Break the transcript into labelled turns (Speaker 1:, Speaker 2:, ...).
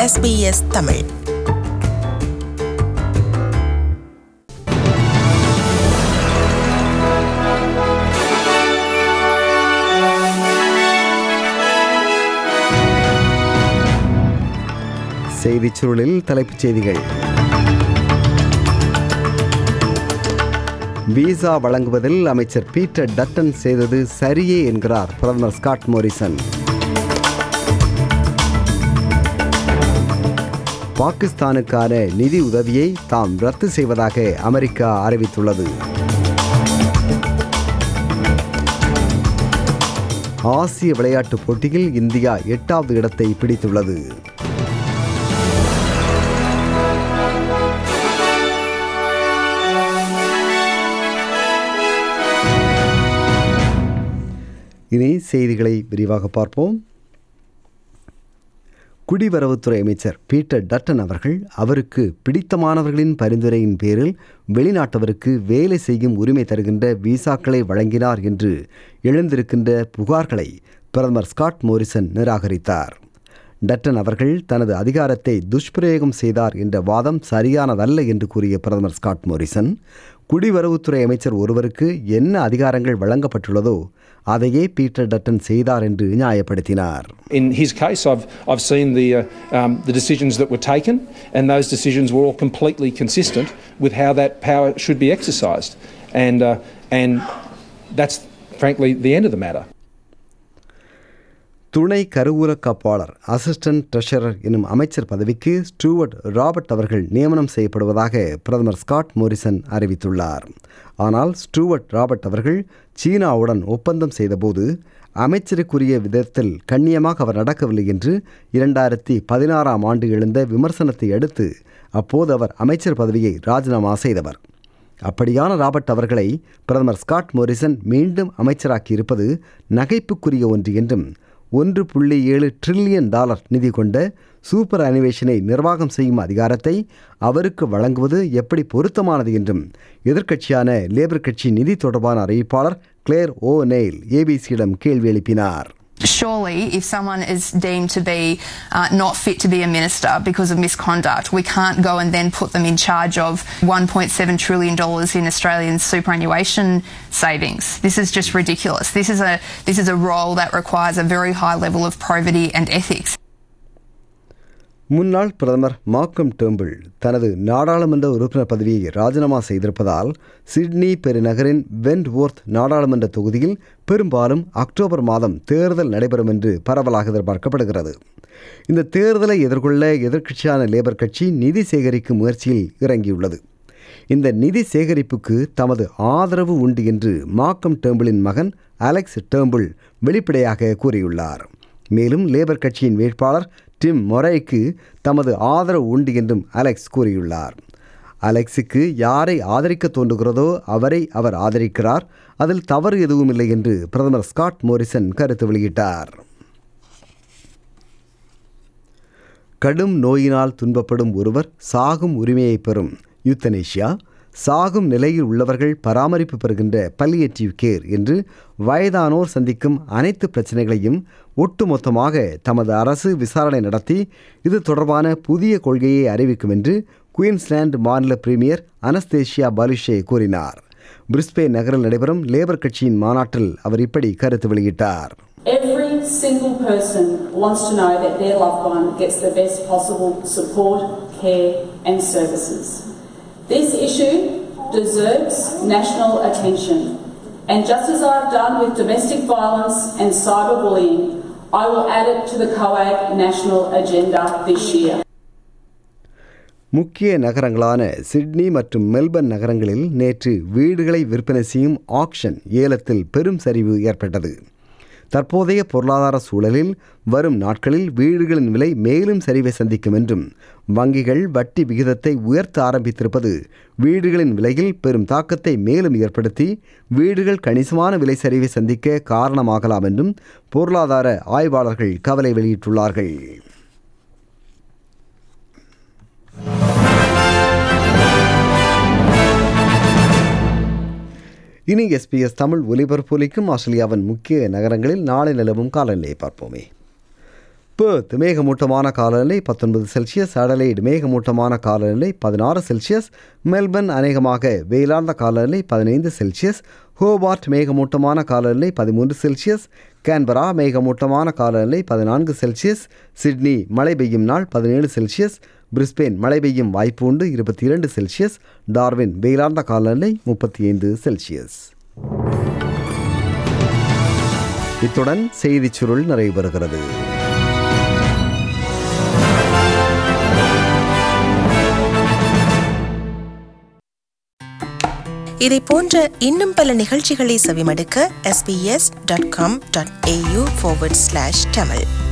Speaker 1: SBS Tamil
Speaker 2: செய்திச் சுருளில் தலைப்புச் செய்திகள் விசா வழங்குவதில் அமைச்சர் பீட்டர் டட்டன் செய்தது சரியே என்கிறார் பிரதமர் ஸ்காட் மோரிசன் பாகிஸ்தானுக்கான நிதி உதவியை தாம் ரத்து செய்வதாக அமெரிக்கா அறிவித்துள்ளது ஆசிய விளையாட்டுப் போட்டியில் இந்தியா எட்டாவது இடத்தை பிடித்துள்ளது இனி செய்திகளை விரிவாக பார்ப்போம் குடிவரவுத்துறை அமைச்சர் பீட்டர் டட்டன் அவர்கள் அவருக்கு பிடித்தமானவர்களின் பரிந்துரையின் பேரில் வெளிநாட்டவருக்கு வேலை செய்யும் உரிமை தருகின்ற விசாக்களை வழங்கினார் என்று எழுந்திருக்கின்ற புகார்களை பிரதமர் ஸ்காட் மோரிசன் நிராகரித்தார் டட்டன் அவர்கள் தனது அதிகாரத்தை துஷ்பிரயோகம் செய்தார் என்ற வாதம் சரியானதல்ல என்று கூறிய பிரதமர் ஸ்காட் மோரிசன் குடிவரவுத்துறை அமைச்சர் ஒருவருக்கு என்ன அதிகாரங்கள் வழங்கப்பட்டுள்ளதோ அதையே பீட்டர் டட்டன் செய்தார் என்று நியாயப்படுத்தினார்
Speaker 3: In his case, I've, I've seen the, uh, um, the decisions that were taken, and those decisions were all completely consistent with how that power should be exercised. And, uh, and that's frankly the end of the matter.
Speaker 2: துணை கருவூல காப்பாளர் assistant treasurer எனும் அமைச்சர் பதவிக்கு Stuart Robert அவர்கள் நியமனம் செய்யப்படுவதாக பிரதமர் ஸ்காட் மோரிசன் அறிவித்துள்ளார் ஆனால் ஸ்டூவர்ட் ராபர்ட் அவர்கள் சீனாவுடன் ஒப்பந்தம் செய்தபோது அமைச்சருக்குரிய விதத்தில் கண்ணியமாக அவர் நடக்கவில்லை என்று இரண்டாயிரத்தி பதினாறாம் ஆண்டு எழுந்த விமர்சனத்தை அடுத்து அப்போது அவர் அமைச்சர் பதவியை ராஜினாமா செய்தவர் அப்படியான ராபர்ட் அவர்களை பிரதமர் ஸ்காட் மோரிசன் மீண்டும் அமைச்சராக்கி இருப்பது நகைப்புக்குரிய ஒன்று என்றும் ஒன்று புள்ளி ஏழு ட்ரில்லியன் டாலர் நிதி கொண்ட சூப்பர் அனிவேஷனை நிர்வாகம் செய்யும் அதிகாரத்தை அவருக்கு வழங்குவது எப்படி பொருத்தமானது என்றும் எதிர்க்கட்சியான லேபர் கட்சி நிதி தொடர்பான அறிவிப்பாளர் கிளேர் ஓ நெயில் ஏபிசியிடம் கேள்வி எழுப்பினார்
Speaker 4: Surely, if someone is deemed to be uh, not fit to be a minister because of misconduct, we can't go and then put them in charge of $1.7 trillion in Australian superannuation savings. This is just ridiculous. This is a this is a role that requires a very high level of probity and ethics.
Speaker 2: முன்னாள் பிரதமர் மார்க்கம் temple தனது நாடாளுமன்ற உறுப்பினர் பதவியை ராஜினாமா செய்திருப்பதால் Sydney பெருநகரின் Wentworth நாடாளுமன்ற தொகுதியில் பெரும்பாலும் அக்டோபர் மாதம் தேர்தல் நடைபெறும் என்று பரவலாக எதிர்பார்க்கப்படுகிறது இந்த தேர்தலை எதிர்கொள்ள எதிர்க்கட்சியான லேபர் கட்சி நிதி சேகரிக்கும் முயற்சியில் இறங்கியுள்ளது இந்த நிதி சேகரிப்புக்கு தமது ஆதரவு உண்டு என்று மார்க்கம் டேம்பிளின் மகன் அலெக்ஸ் டேம்பிள் வெளிப்படையாக கூறியுள்ளார் மேலும் லேபர் கட்சியின் வேட்பாளர் டிம் மொரைக்கு தமது ஆதரவு உண்டு என்றும் அலெக்ஸ் கூறியுள்ளார் அலெக்ஸுக்கு யாரை ஆதரிக்க தோன்றுகிறதோ அவரை அவர் ஆதரிக்கிறார் அதில் தவறு எதுவும் இல்லை என்று பிரதமர் ஸ்காட் மோரிசன் கருத்து வெளியிட்டார் கடும் நோயினால் துன்பப்படும் ஒருவர் சாகும் உரிமையை பெறும் யூத்தனேஷியா சாகும் நிலையில் உள்ளவர்கள் பராமரிப்பு பெறுகின்ற பல்லியேட்டிவ் கேர் என்று வயதானோர் சந்திக்கும் அனைத்து பிரச்சனைகளையும் ஒட்டுமொத்தமாக தமது அரசு விசாரணை நடத்தி இது தொடர்பான புதிய கொள்கையை அறிவிக்கும் என்று குயின்ஸ்லாந்து மாநில பிரீமியர் அனஸ்தேஷியா பாலிஷே கூறினார் பிரிஸ்பே நகரில் நடைபெறும் லேபர் கட்சியின் மாநாட்டில் அவர் இப்படி கருத்து வெளியிட்டார்
Speaker 5: Every single person wants to know that their loved one gets the best possible support, care, and services. This issue deserves national attention. And just as I've done with domestic violence and cyberbullying, I will add it to the COAG national agenda this year.
Speaker 2: முக்கிய நகரங்களான Sydney மற்றும் Melbourne நகரங்களில் நேற்று வீடுகளை விற்பனை செய்யும் action ஏலத்தில் பெரும் சரிவு ஏற்பட்டது தற்போதைய பொருளாதார சூழலில் வரும் நாட்களில் வீடுகளின் விலை மேலும் சரிவை சந்திக்கும் என்றும் வங்கிகள் வட்டி விகிதத்தை உயர்த்த ஆரம்பித்திருப்பது வீடுகளின் விலையில் பெரும் தாக்கத்தை மேலும் ஏற்படுத்தி வீடுகள் கணிசமான விலை சரிவை சந்திக்க காரணமாகலாம் என்றும் பொருளாதார ஆய்வாளர்கள் கவலை வெளியிட்டுள்ளார்கள் இனி எஸ்பிஎஸ் தமிழ் ஒலிபரப்பொலிக்கும் ஆஸ்திரேலியாவின் முக்கிய நகரங்களில் நாளை நிலவும் காலநிலையை பார்ப்போமே பேர்த் மேகமூட்டமான காலநிலை பத்தொன்பது செல்சியஸ் அடலைடு மேகமூட்டமான காலநிலை பதினாறு செல்சியஸ் மெல்பர்ன் அநேகமாக வெயிலார்ந்த காலநிலை பதினைந்து செல்சியஸ் ஹோபார்ட் மேகமூட்டமான காலநிலை பதிமூன்று செல்சியஸ் கேன்பரா மேகமூட்டமான காலநிலை பதினான்கு செல்சியஸ் சிட்னி மழை பெய்யும் நாள் பதினேழு செல்சியஸ் பிரிஸ்பெயின் மழை பெய்யும் வாய்ப்பு உண்டு இருபத்தி இரண்டு செல்சியஸ் டார்வின் வெயிலார்ந்த காலநிலை முப்பத்தி ஐந்து செல்சியஸ் இத்துடன் செய்திச் சுருள் நிறைவு பெறுகிறது
Speaker 1: இதை போன்ற இன்னும் பல நிகழ்ச்சிகளை செவிமடுக்க sbs.com.au forward slash tamil